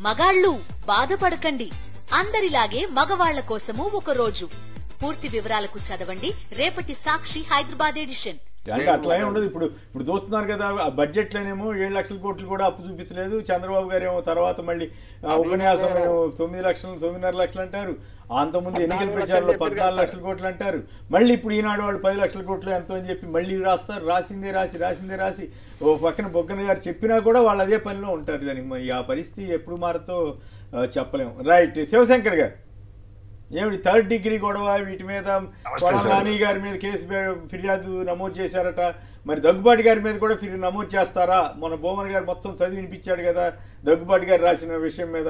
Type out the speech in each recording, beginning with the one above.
మగాళ్ళు బాధపడకండి అందరిలాగే మగవాళ్ల కోసము ఒక రోజు పూర్తి వివరాలకు చదవండి రేపటి సాక్షి హైదరాబాద్ ఎడిషన్ అంటే అట్లా ఏం ఉండదు ఇప్పుడు ఇప్పుడు చూస్తున్నారు కదా ఆ బడ్జెట్లోనేమో ఏడు లక్షల కోట్లు కూడా అప్పు చూపించలేదు చంద్రబాబు గారు ఏమో తర్వాత మళ్ళీ ఆ ఉపన్యాసం ఏమో తొమ్మిది లక్షలు తొమ్మిదిన్నర లక్షలు అంటారు అంతకుముందు ఎన్నికల ప్రచారంలో పద్నాలుగు లక్షల కోట్లు అంటారు మళ్ళీ ఇప్పుడు ఈనాడు వాళ్ళు పది లక్షల కోట్లు ఎంతో అని చెప్పి మళ్ళీ రాస్తారు రాసిందే రాసి రాసిందే రాసి ఓ పక్కన బొగ్గన గారు చెప్పినా కూడా వాళ్ళు అదే పనిలో ఉంటారు దానికి మరి ఆ పరిస్థితి ఎప్పుడు మారుతో ఆ, చెప్పలేము రైట్ శివశంకర్ గారు ఏమిటి థర్డ్ డిగ్రీ గొడవ వీటి మీద నమస్తే కొడాల సార్. నాని గారి మీద కేసు పే- ఫిర్యాదు నమోదు చేశారట మరి దగ్గుబాటి గారి మీద కూడా ఫిర్యాదు నమోదు చేస్తారా మన బోమన్ గారు మొత్తం చదివి వినిపించాడు కదా దగ్గుబాటి గారు రాసిన విషయం మీద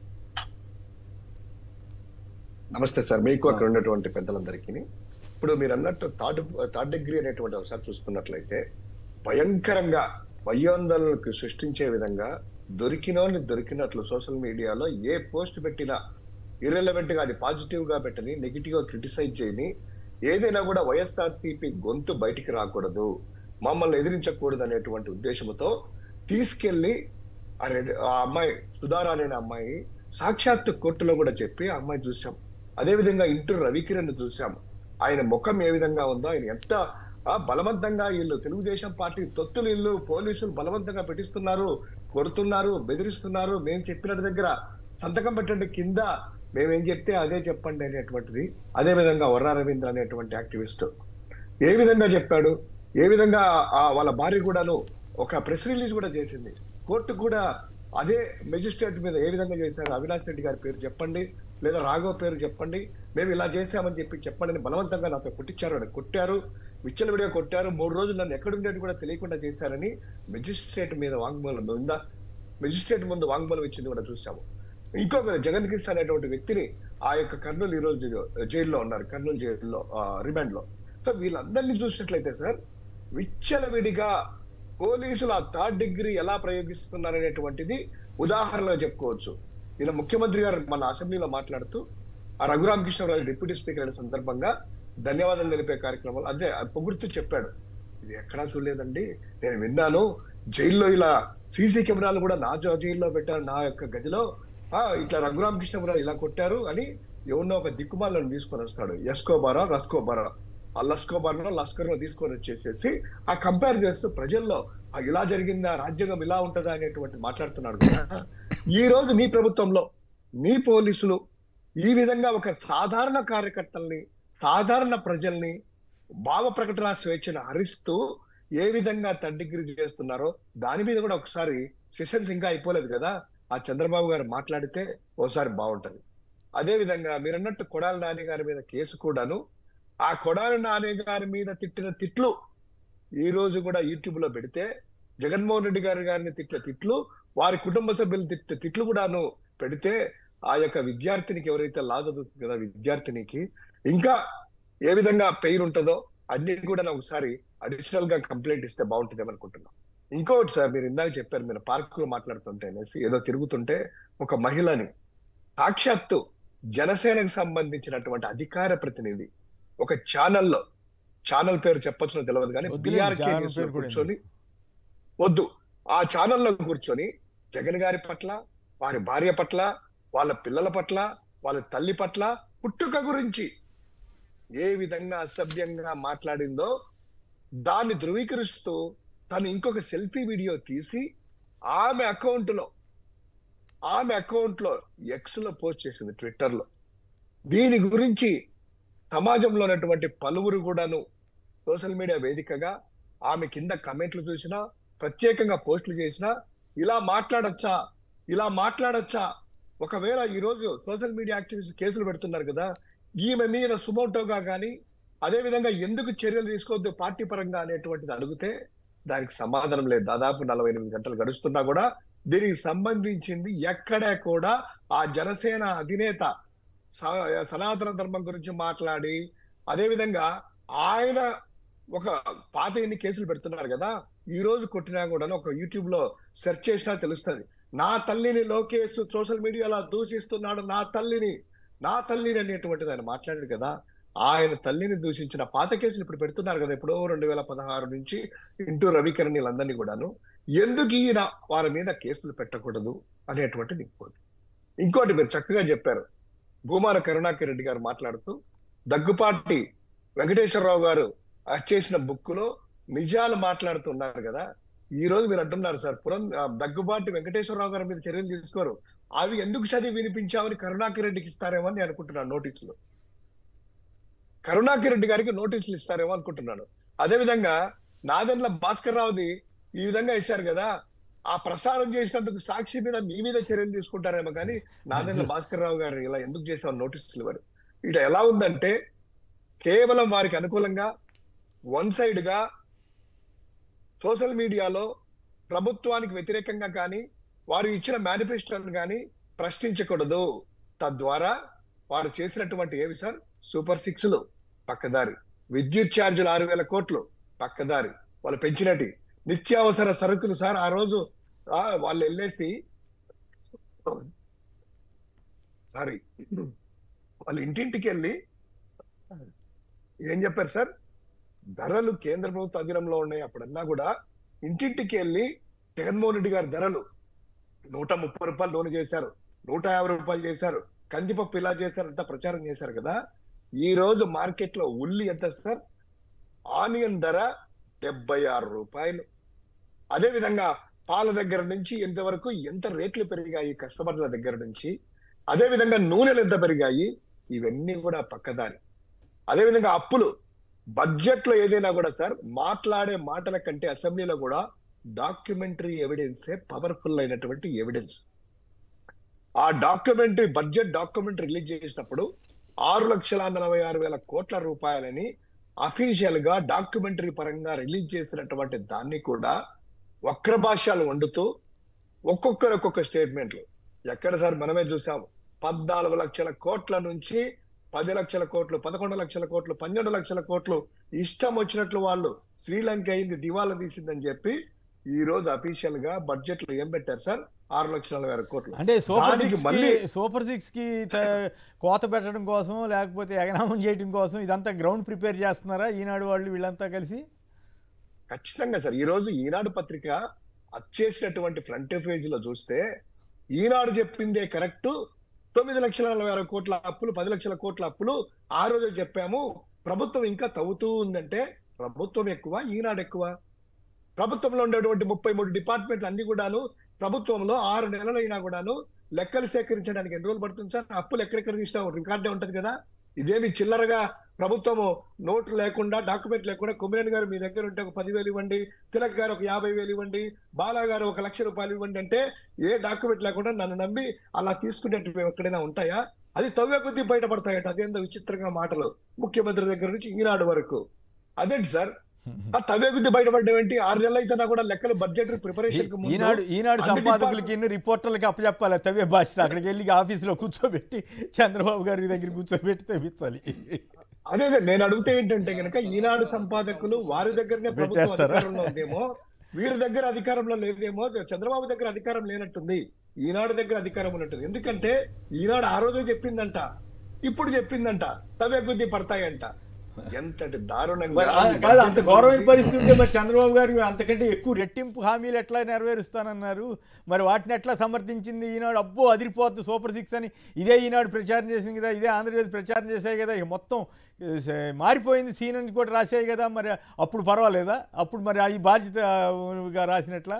నమస్తే సార్ మీకు అక్కడ ఉన్నటువంటి పెద్దలందరికీ ఇప్పుడు మీరు అన్నట్టు థర్డ్ థర్డ్ డిగ్రీ అనేటువంటి ఒకసారి చూసుకున్నట్లయితే భయంకరంగా భయోందోళనకు సృష్టించే విధంగా దొరికినోని దొరికినట్లు సోషల్ మీడియాలో ఏ పోస్ట్ పెట్టినా ఇర్రెలవెంట్ గా అది పాజిటివ్ గా పెట్టని నెగిటివ్ గా క్రిటిసైజ్ చేయని ఏదైనా కూడా వైఎస్ఆర్సీపీ గొంతు బయటికి రాకూడదు మమ్మల్ని ఎదిరించకూడదు అనేటువంటి ఉద్దేశంతో తీసుకెళ్లి ఆ రెడ్- ఆ అమ్మాయి సుధారా అనే అమ్మాయి సాక్షాత్తు కోర్టులో కూడా చెప్పి ఆ అమ్మాయి చూసాం అదే విధంగా ఇంటూరు రవికిరణ్ చూసాం ఆయన ముఖం ఏ విధంగా ఉందో ఆయన ఎంత ఆ, బలవంతంగా వీళ్ళు తెలుగుదేశం పార్టీ తొత్తులు ఇల్లు పోలీసులు బలవంతంగా పెట్టిస్తున్నారు కొడుతున్నారు బెదిరిస్తున్నారు మేము చెప్పిన దగ్గర సంతకం పెట్టండి కింద మేమేం చెప్తే అదే చెప్పండి అనేటువంటిది అదే విధంగా వర్రా రవీంద్ర అనేటువంటి యాక్టివిస్ట్ ఏ విధంగా చెప్పాడు ఏ విధంగా ఆ వాళ్ళ భార్య కూడాను ఒక ప్రెస్ రిలీజ్ కూడా చేసింది కోర్టు కూడా అదే మెజిస్ట్రేట్ మీద ఏ విధంగా చేశారు అవినాష్ రెడ్డి గారి పేరు చెప్పండి లేదా రాఘవ్ పేరు చెప్పండి మేము ఇలా చేశామని చెప్పి చెప్పండి అని బలవంతంగా నాతో కొట్టించారు అని కొట్టారు విచ్చలవిడిగా కొట్టారు మూడు రోజులు నన్ను ఎక్కడుండేది కూడా తెలియకుండా చేశారని మెజిస్ట్రేట్ మీద వాంగ్మూలం ఉందా మెజిస్ట్రేట్ ముందు వాంగ్మూలం ఇచ్చింది కూడా చూసాము ఇంకొక జగన్ కృష్ణ అనేటువంటి వ్యక్తిని ఆ యొక్క కర్నూలు ఈ రోజు జైల్లో ఉన్నారు కర్నూలు జైల్లో రిమాండ్ లో సో వీళ్ళందరినీ చూసినట్లయితే సార్ విచ్చలవిడిగా పోలీసులు ఆ థర్డ్ డిగ్రీ ఎలా ప్రయోగిస్తున్నారనేటువంటిది ఉదాహరణగా చెప్పుకోవచ్చు ఇలా ముఖ్యమంత్రి గారు మన అసెంబ్లీలో మాట్లాడుతూ ఆ రఘురామ కృష్ణరాజు డిప్యూటీ స్పీకర్ అయిన సందర్భంగా ధన్యవాదాలు తెలిపే కార్యక్రమంలో అదే ఆ పొగుడుతూ చెప్పాడు ఇది ఎక్కడా చూడలేదండి నేను విన్నాను జైల్లో ఇలా సీసీ కెమెరాలు కూడా నా జో- జైల్లో పెట్టారు నా యొక్క గదిలో ఆ ఇట్లా రఘురామ కృష్ణరాజు ఇలా కొట్టారు అని ఎవరినో ఒక దిక్కుమాలను తీసుకొని వస్తాడు ఎస్కోబారా రస్కోబారా ఆ లస్కోబార్నో లస్కర్నో తీసుకొని వచ్చేసేసి ఆ కంపేర్ చేస్తూ ప్రజల్లో ఆ ఇలా జరిగిందా రాజ్యాంగం ఇలా ఉంటుందా అనేటువంటి మాట్లాడుతున్నాడు కదా ఈ రోజు నీ ప్రభుత్వంలో నీ పోలీసులు ఈ విధంగా ఒక సాధారణ కార్యకర్తల్ని సాధారణ ప్రజల్ని భావ ప్రకటన స్వేచ్ఛను హరిస్తూ ఏ విధంగా తడ్డిగిరి చేస్తున్నారో దాని మీద కూడా ఒకసారి సెషన్స్ ఇంకా అయిపోలేదు కదా ఆ చంద్రబాబు గారు మాట్లాడితే ఓసారి బాగుంటది అదే విధంగా మీరు అన్నట్టు కొడాలి నాని గారి మీద కేసు కూడాను ఆ కొడాలి నాని గారి మీద తిట్టిన తిట్లు ఈ రోజు కూడా యూట్యూబ్ లో పెడితే జగన్మోహన్ రెడ్డి గారి గారిని తిట్ల తిట్లు వారి కుటుంబ సభ్యులు తిట్ల తిట్లు కూడాను పెడితే ఆ యొక్క విద్యార్థినికి ఎవరైతే లా చదువుతుంది కదా విద్యార్థినికి ఇంకా ఏ విధంగా పెయిన్ ఉంటుందో అన్ని కూడా నాకు ఒకసారి అడిషనల్ గా కంప్లైంట్ ఇస్తే బాగుంటుందేమో అనుకుంటున్నాం ఇంకొకటి సార్ మీరు ఇందాక చెప్పారు మీరు పార్క్ లో మాట్లాడుతుంటే అనేసి ఏదో తిరుగుతుంటే ఒక మహిళని సాక్షాత్తు జనసేనకు సంబంధించినటువంటి అధికార ప్రతినిధి ఒక ఛానల్లో ఛానల్ పేరు చెప్పొచ్చునో తెలియదు కానీ వద్దులేండి, బీఆర్కే ఛానల్ న్యూస్ లో పేరు కూడా కూర్చొని వద్దు ఆ ఛానల్లో కూర్చొని జగన్ గారి పట్ల వారి భార్య పట్ల వాళ్ళ పిల్లల పట్ల వాళ్ళ తల్లి పట్ల పుట్టుక గురించి ఏ విధంగా అసభ్యంగా మాట్లాడిందో దాన్ని ధృవీకరిస్తూ తను ఇంకొక సెల్ఫీ వీడియో తీసి ఆమె అకౌంట్ లో ఆమె అకౌంట్ లో ఎక్స్ లో పోస్ట్ చేసింది ట్విట్టర్ లో దీని గురించి సమాజంలో ఉన్నటువంటి పలువురు కూడాను సోషల్ మీడియా వేదికగా ఆమె కింద కమెంట్లు చూసినా ప్రత్యేకంగా పోస్టులు చేసినా ఇలా మాట్లాడచ్చా ఇలా మాట్లాడచ్చా ఒకవేళ ఈ రోజు సోషల్ మీడియా యాక్టివిస్ట్ కేసులు పెడుతున్నారు కదా ఈమె మీద సుమోటోగా కానీ అదే విధంగా ఎందుకు చర్యలు తీసుకోవద్దు పార్టీ పరంగా అనేటువంటిది అడిగితే దానికి సమాధానం లేదు దాదాపు నలభై ఎనిమిది గంటలు గడుస్తున్నా కూడా దీనికి సంబంధించింది ఎక్కడే కూడా ఆ జనసేన అధినేత స- సనాతన ధర్మం గురించి మాట్లాడి అదే విధంగా ఆయన ఒక పాత ఎన్ని కేసులు పెడుతున్నారు కదా ఈ రోజు కొట్టినా కూడా ఒక యూట్యూబ్ లో సెర్చ్ చేసినా తెలుస్తుంది నా తల్లిని లోకేష్ సోషల్ మీడియాలో దూషిస్తున్నాడు నా తల్లిని నా తల్లిని అనేటువంటిది ఆయన మాట్లాడాడు కదా ఆయన తల్లిని దూషించిన పాత కేసులు ఇప్పుడు పెడుతున్నారు కదా ఎప్పుడో రెండు వేల పదహారు నుంచి ఇంటూ రవికిరణ్ వీళ్ళందరినీ కూడాను ఎందుకు ఈయన వారి మీద కేసులు పెట్టకూడదు అనేటువంటిది ఇంకోటి ఇంకోటి మీరు చక్కగా చెప్పారు భూమాన కరుణాకర్ రెడ్డి గారు మాట్లాడుతూ దగ్గుపాటి వెంకటేశ్వరరావు గారు ఆ చేసిన బుక్ లో నిజాలు మాట్లాడుతున్నారు కదా ఈ రోజు మీరు అంటున్నారు సార్ పురం ఆ, దగ్గుబాటి వెంకటేశ్వరరావు గారి మీద చర్యలు తీసుకోరు అవి ఎందుకు చదివి వినిపించామని కరుణాకర్ రెడ్డికి ఇస్తారేమో అని నేను అనుకుంటున్నాను నోటీసులు కరుణాకర్ రెడ్డి గారికి నోటీసులు ఇస్తారేమో అనుకుంటున్నాను అదే విధంగా నాదెండ్ల భాస్కర్ రావుది ఈ విధంగా ఇచ్చారు కదా ఆ ప్రసారం చేసినందుకు సాక్షి మీద మీ మీద చర్యలు తీసుకుంటారేమో కానీ నాదెండ్ల భాస్కర్ రావు గారు ఇలా ఎందుకు చేసావు నోటీసులు ఇవ్వరు ఇట ఎలా ఉందంటే కేవలం వారికి అనుకూలంగా వన్ సైడ్ గా సోషల్ మీడియాలో ప్రభుత్వానికి వ్యతిరేకంగా కానీ వారు ఇచ్చిన మేనిఫెస్టోను కానీ ప్రశ్నించకూడదు తద్వారా వారు చేసినటువంటి ఏవి సార్ సూపర్ సిక్స్లు పక్కదారి విద్యుత్ ఛార్జీలు ఆరు వేల కోట్లు పక్కదారి వాళ్ళు పెంచినటి నిత్యావసర సరుకులు సార్ ఆ రోజు ఆ, వాళ్ళు వెళ్ళేసి సారీ వాళ్ళు ఇంటింటికి వెళ్ళి ఏం చెప్పారు సార్ ధరలు కేంద్ర ప్రభుత్వ అధీనంలో ఉన్నాయి అప్పుడన్నా కూడా ఇంటింటికి వెళ్ళి జగన్మోహన్ రెడ్డి గారి ధరలు నూట ముప్పై రూపాయలు నూనె చేశారు నూట యాభై రూపాయలు చేశారు కందిపప్పు ఇలా చేశారు అంతా ప్రచారం చేశారు కదా ఈ రోజు మార్కెట్ లో ఉల్లి ఎంత సార్ ఆనియన్ ధర డెబ్బై ఆరు రూపాయలు అదే విధంగా పాల దగ్గర నుంచి ఎంతవరకు ఎంత రేట్లు పెరిగాయి కస్టమర్ల దగ్గర నుంచి అదే విధంగా నూనెలు ఎంత పెరిగాయి ఇవన్నీ కూడా పక్కదారి అదే విధంగా అప్పులు బడ్జెట్ లో ఏదైనా కూడా సార్ మాట్లాడే మాటల కంటే అసెంబ్లీలో కూడా డాక్యుమెంటరీ ఎవిడెన్సే పవర్ఫుల్ అయినటువంటి ఎవిడెన్స్ ఆ డాక్యుమెంటరీ బడ్జెట్ డాక్యుమెంట్ రిలీజ్ చేసినప్పుడు ఆరు లక్షల నలభై ఆరు వేల కోట్ల రూపాయలని అఫీషియల్ గా డాక్యుమెంటరీ పరంగా రిలీజ్ చేసినటువంటి దాన్ని కూడా వక్ర భాషలు వండుతూ ఒక్కొక్కరు ఒక్కొక్క స్టేట్మెంట్లు ఎక్కడ సార్ మనమే చూసాం పద్నాలుగు లక్షల కోట్ల నుంచి పది లక్షల కోట్లు పదకొండు లక్షల కోట్లు పన్నెండు లక్షల కోట్లు ఇష్టం వచ్చినట్లు వాళ్ళు శ్రీలంక అయింది దివాలా తీసిందని చెప్పి ఈ రోజు అఫీషియల్ గా బడ్జెట్ లో ఏం పెట్టారు సార్ ఆరు లక్షల నలభై ఆరు కోట్లు అంటే సూపర్ దానికి సిక్స్ కి మళ్ళీ సూపర్ సిక్స్ కి త- కోత పెట్టడం కోసం లేకపోతే ఎగనామం చేయడం కోసం ఇదంతా గ్రౌండ్ ప్రిపేర్ చేస్తున్నారా ఈనాడు వాళ్ళు వీళ్ళంతా కలిసి ఖచ్చితంగా సార్ ఈ రోజు ఈనాడు పత్రిక అచ్చేసినటువంటి ఫ్రంట్ పేజ్ లో చూస్తే ఈనాడు చెప్పిందే కరెక్ట్ తొమ్మిది లక్షల నలభై ఆరు కోట్ల అప్పులు పది లక్షల కోట్ల అప్పులు ఆ రోజు చెప్పాము ప్రభుత్వం ఇంకా తవ్వుతూ ఉందంటే ప్రభుత్వం ఎక్కువ ఈనాడు ఎక్కువ ప్రభుత్వంలో ఉండేటువంటి ముప్పై మూడు డిపార్ట్మెంట్లు అన్ని కూడాను ప్రభుత్వంలో ఆరు నెలలైనా కూడాను లెక్కలు సేకరించడానికి ఎన్ని రోజులు పడుతుంది సార్ అప్పులు ఎక్కడెక్కడ తీసినా రికార్డే ఉంటది కదా ఇదేమి చిల్లరగా ప్రభుత్వము నోటు లేకుండా డాక్యుమెంట్ లేకుండా కుమ్మరేణి గారు మీ దగ్గర ఉంటే ఒక పదివేలు ఇవ్వండి తిలక్ గారు ఒక యాభై వేలు ఇవ్వండి బాలా గారు ఒక లక్ష రూపాయలు ఇవ్వండి అంటే ఏ డాక్యుమెంట్ లేకుండా నన్ను నమ్మి అలా తీసుకునేట్టు ఎక్కడైనా ఉంటాయా అది తవ్వే కొద్దీ బయటపడతాయట అదేందో విచిత్రంగా మాటలు ముఖ్యమంత్రి దగ్గర నుంచి ఈనాడు వరకు అదేంటి సార్ ఆ తవ్వే కొద్దీ బయటపడ్డం ఏంటి ఆరు నెలలు అయితే కూడా లెక్కలు బడ్జెట్ ప్రిపరేషన్ ఈ- ఈనాడు ఈనాడు అన్ని సంపాదకులకి ఇన్ని రిపోర్టర్లకి అప్పచెప్పాలి తవ్వే బాధ్యత అక్కడికి వెళ్ళి ఆఫీసులో కూర్చోబెట్టి చంద్రబాబు గారి దగ్గర కూర్చోబెట్టి తెప్పించాలి అదే అదే నేను అడిగితే ఏంటంటే గనక ఈనాడు సంపాదకులు వారి దగ్గరనే ప్రభుత్వం పెట్టేస్తారా? అధికారంలో ఉందేమో వీరి దగ్గర అధికారంలో లేదేమో చంద్రబాబు దగ్గర అధికారం లేనట్టుంది ఈనాడు దగ్గర అధికారం ఉన్నట్టుంది ఎందుకంటే ఈనాడు ఆ రోజే చెప్పిందంట ఇప్పుడు చెప్పిందంట తవే కొద్దీ పడతాయంట ఎంతటి దారుణంగా మరి ఆ- కాదు అంత గౌరవం పరిస్థితి మరి చంద్రబాబు గారు అంతకంటే ఎక్కువ రెట్టింపు హామీలు ఎట్లా నెరవేరుస్తానన్నారు మరి వాటిని ఎట్లా సమర్థించింది ఈనాడు అబ్బో అదిరిపోద్ది సూపర్ సిక్స్ అని ఇదే ఈనాడు ప్రచారం చేసింది కదా ఇదే ఆంధ్రప్రదేశ్ ప్రచారం చేశాయి కదా ఇక మొత్తం ఏ, సే- మారిపోయింది సీన్ అని కూడా రాసాయి కదా మరి అప్పుడు పర్వాలేదా అప్పుడు మరి ఈ బాధ్యతగా రాసినట్లా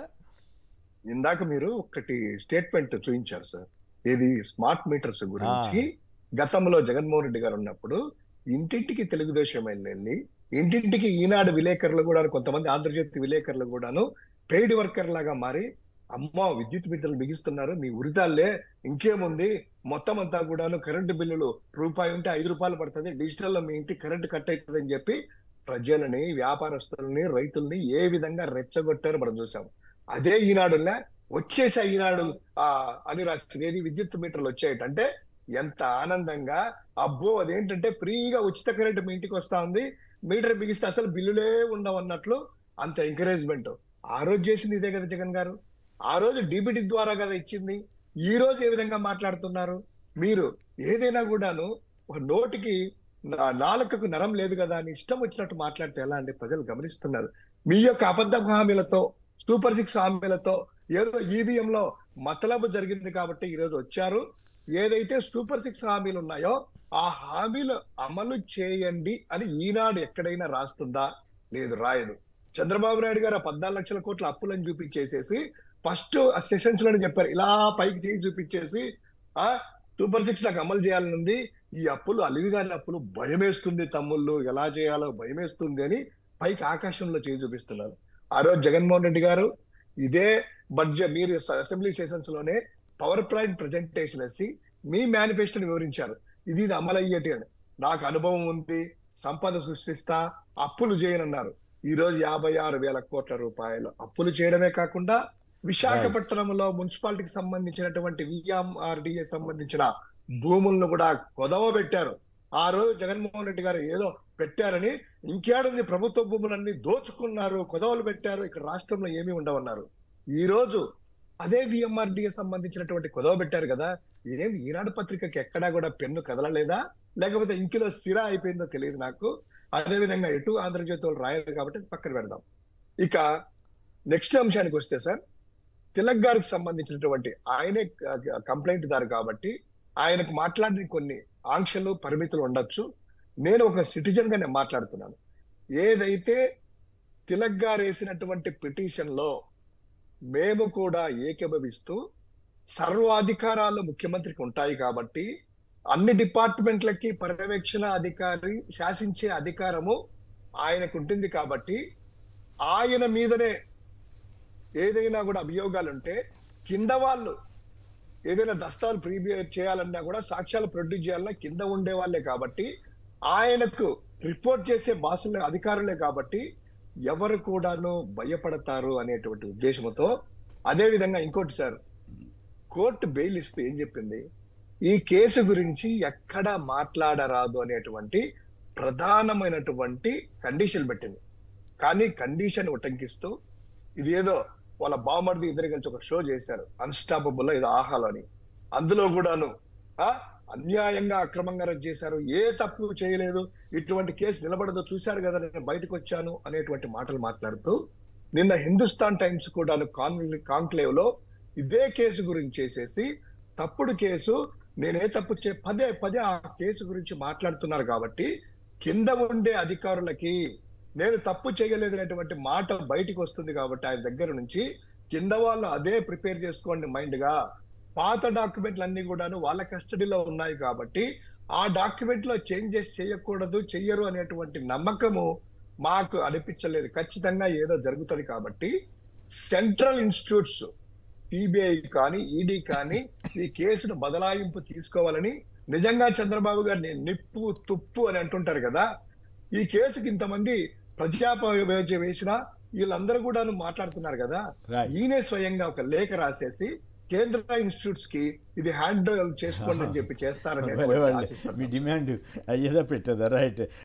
ఇందాక మీరు ఒకటి స్టేట్మెంట్ చూపించారు సార్ ఏది స్మార్ట్ మీటర్స్ గురించి గతంలో జగన్మోహన్ రెడ్డి గారు ఉన్నప్పుడు ఇంటింటికి తెలుగుదేశం వెళ్ళి ఇంటింటికి ఈనాడు విలేకరులు కూడా కొంతమంది ఆంధ్రజ్యోతి విలేకరులు కూడాను పెయిడ్ వర్కర్ లాగా మారి అమ్మ విద్యుత్ బిడ్డలు బిగిస్తున్నారు మీ ఉరితాల్లే ఇంకేముంది మొత్తం అంతా కూడాను కరెంటు బిల్లులు రూపాయి ఉంటే ఐదు రూపాయలు పడుతుంది డిజిటల్ లో మీ ఇంటి కరెంటు కట్ అవుతుంది అని చెప్పి ప్రజలని వ్యాపారస్తులని రైతుల్ని ఏ విధంగా రెచ్చగొట్టారో మనం చూసాం అదే ఈనాడులా వచ్చేసా ఈనాడు ఆ అని రాస్తుంది ఏది విద్యుత్ మీటర్లు వచ్చాయట అంటే ఎంత ఆనందంగా అబ్బో అదేంటంటే ఫ్రీగా ఉచిత కరెంట్ మీ ఇంటికి వస్తా ఉంది మీటర్ బిగిస్తే అసలు బిల్లులే ఉండవు అన్నట్లు అంత ఎంకరేజ్మెంట్ ఆ రోజు చేసింది ఇదే కదా జగన్ గారు ఆ రోజు డిబిటీ ద్వారా కదా ఇచ్చింది ఈ రోజు ఏ విధంగా మాట్లాడుతున్నారు మీరు ఏదైనా కూడాను ఒక నోటికి నా- నాలుకకు నరం లేదు కదా అని ఇష్టం వచ్చినట్టు మాట్లాడితే ఎలా అంటే ప్రజలు గమనిస్తున్నారు మీ యొక్క అబద్ధ హామీలతో సూపర్ సిక్స్ హామీలతో ఏదో ఈవీఎం లో మతలబు జరిగింది కాబట్టి ఈ రోజు వచ్చారు ఏదైతే సూపర్ సిక్స్ హామీలు ఉన్నాయో ఆ హామీలు అమలు చేయండి అని ఈనాడు ఎక్కడైనా రాస్తుందా లేదు రాయదు చంద్రబాబు నాయుడు గారు ఆ పద్నాలుగు లక్షల కోట్ల అప్పులను చూపించేసేసి ఫస్ట్ సెషన్స్ లోనే చెప్పారు ఇలా పైకి చేయి చూపించేసి ఆ సూపర్ సిక్స్ నాకు అమలు చేయాలని ఉంది ఈ అప్పులు అలివిగాని అప్పులు భయమేస్తుంది తమ్ముళ్ళు ఎలా చేయాలో భయమేస్తుంది అని పైకి ఆకాశంలో చేయి చూపిస్తున్నారు ఆ రోజు జగన్మోహన్ రెడ్డి గారు ఇదే బడ్జెట్ మీరు అసెంబ్లీ సెషన్స్ లోనే పవర్ పాయింట్ ప్రజెంటేషన్ వేసి మీ మేనిఫెస్టోని వివరించారు ఇది ఇది అమలయ్యేటి అని నాకు అనుభవం ఉంది సంపద సృష్టిస్తా అప్పులు చేయనన్నారు ఈ రోజు యాభై ఆరు వేల కోట్ల రూపాయలు అప్పులు చేయడమే కాకుండా విశాఖపట్నంలో మున్సిపాలిటీకి సంబంధించినటువంటి విఎంఆర్డిఏ సంబంధించిన భూములను కూడా కొదవ పెట్టారు ఆ రోజు జగన్మోహన్ రెడ్డి గారు ఏదో పెట్టారని ఇంకేడుంది ప్రభుత్వ భూములన్నీ దోచుకున్నారు కొదవలు పెట్టారు ఇక్కడ రాష్ట్రంలో ఏమీ ఉండవన్నారు ఈ రోజు అదే విఎంఆర్డిఏ సంబంధించినటువంటి కొదవ పెట్టారు కదా ఏం ఈనాడు పత్రికకి ఎక్కడా కూడా పెన్ను కదలలేదా లేకపోతే ఇంకిలో సిరా అయిపోయిందో తెలియదు నాకు అదే విధంగా ఎటు ఆంధ్రజ్యోతి వాళ్ళు రాయాలి కాబట్టి పక్కన పెడదాం ఇక నెక్స్ట్ అంశానికి వస్తే సార్ తిలక్ గారికి సంబంధించినటువంటి ఆయనే కంప్లైంట్ దారు కాబట్టి ఆయనకు మాట్లాడిన కొన్ని ఆంక్షలు పరిమితులు ఉండొచ్చు నేను ఒక సిటిజన్ గా నేను మాట్లాడుతున్నాను ఏదైతే తిలక్ గారు వేసినటువంటి పిటిషన్ లో మేము కూడా ఏకీభవిస్తూ సర్వాధికారాలు ముఖ్యమంత్రికి ఉంటాయి కాబట్టి అన్ని డిపార్ట్మెంట్లకి పర్యవేక్షణ అధికారి శాసించే అధికారము ఆయనకు ఉంటుంది కాబట్టి ఆయన మీదనే ఏదైనా కూడా అభియోగాలు ఉంటే కింద వాళ్ళు ఏదైనా దస్తాలు ప్రీమియర్ చేయాలన్నా కూడా సాక్ష్యాలు ప్రొడ్యూస్ చేయాలన్నా కింద ఉండే వాళ్ళే కాబట్టి ఆయనకు రిపోర్ట్ చేసే బాసులే అధికారులే కాబట్టి ఎవరు కూడాను భయపడతారు అనేటువంటి ఉద్దేశంతో అదే విధంగా ఇంకోటి సార్ కోర్టు బెయిల్ ఇస్తే ఏం చెప్పింది ఈ కేసు గురించి ఎక్కడ మాట్లాడరాదు అనేటువంటి ప్రధానమైనటువంటి కండిషన్ పెట్టింది కానీ కండిషన్ ఉటంకిస్తూ ఇది ఏదో వాళ్ళ బామర్ది ఇద్దరు కలిసి ఒక షో చేశారు అన్స్టాపబుల్ ఏదో ఆహాలో అని అందులో కూడాను ఆ అన్యాయంగా అక్రమంగా రద్దు చేశారు ఏ తప్పు చేయలేదు ఇటువంటి కేసు నిలబడదో చూశారు కదా నేను బయటకు వచ్చాను అనేటువంటి మాటలు మాట్లాడుతూ నిన్న హిందుస్థాన్ టైమ్స్ కూడాను కాంక్లేవ్ లో ఇదే కేసు గురించి చేసేసి తప్పుడు కేసు నేనే తప్పు చే పదే పదే ఆ కేసు గురించి మాట్లాడుతున్నారు కాబట్టి కింద ఉండే అధికారులకి నేను తప్పు చేయలేదు అనేటువంటి మాట బయటికి వస్తుంది కాబట్టి ఆయన దగ్గర నుంచి కింద వాళ్ళు అదే ప్రిపేర్ చేసుకోండి మైండ్ గా పాత డాక్యుమెంట్లు అన్ని కూడాను వాళ్ళ కస్టడీలో ఉన్నాయి కాబట్టి ఆ డాక్యుమెంట్ లో చేంజెస్ చేయకూడదు చెయ్యరు అనేటువంటి నమ్మకము మాకు అనిపించలేదు ఖచ్చితంగా ఏదో జరుగుతుంది కాబట్టి సెంట్రల్ ఇన్స్టిట్యూట్స్ సిబిఐ కానీ ఈడీ కానీ ఈ కేసును బదలాయింపు తీసుకోవాలని నిజంగా చంద్రబాబు గారు నేను నిప్పు తుప్పు అని అంటుంటారు కదా ఈ కేసుకి ఇంతమంది ప్రజాపయోజ వేసిన వీళ్ళందరూ కూడా మాట్లాడుతున్నారు కదా Right. ఈయనే స్వయంగా ఒక లేఖ రాసేసి కేంద్ర ఇన్స్టిట్యూట్స్ కి ఇది హ్యాండ్ చేసుకోండి అని చెప్పి చేస్తారని భలే వాళ్ళే. ఆశిస్తాను మీ డిమాండ్ అయ్యేదా పెట్టదా రైట్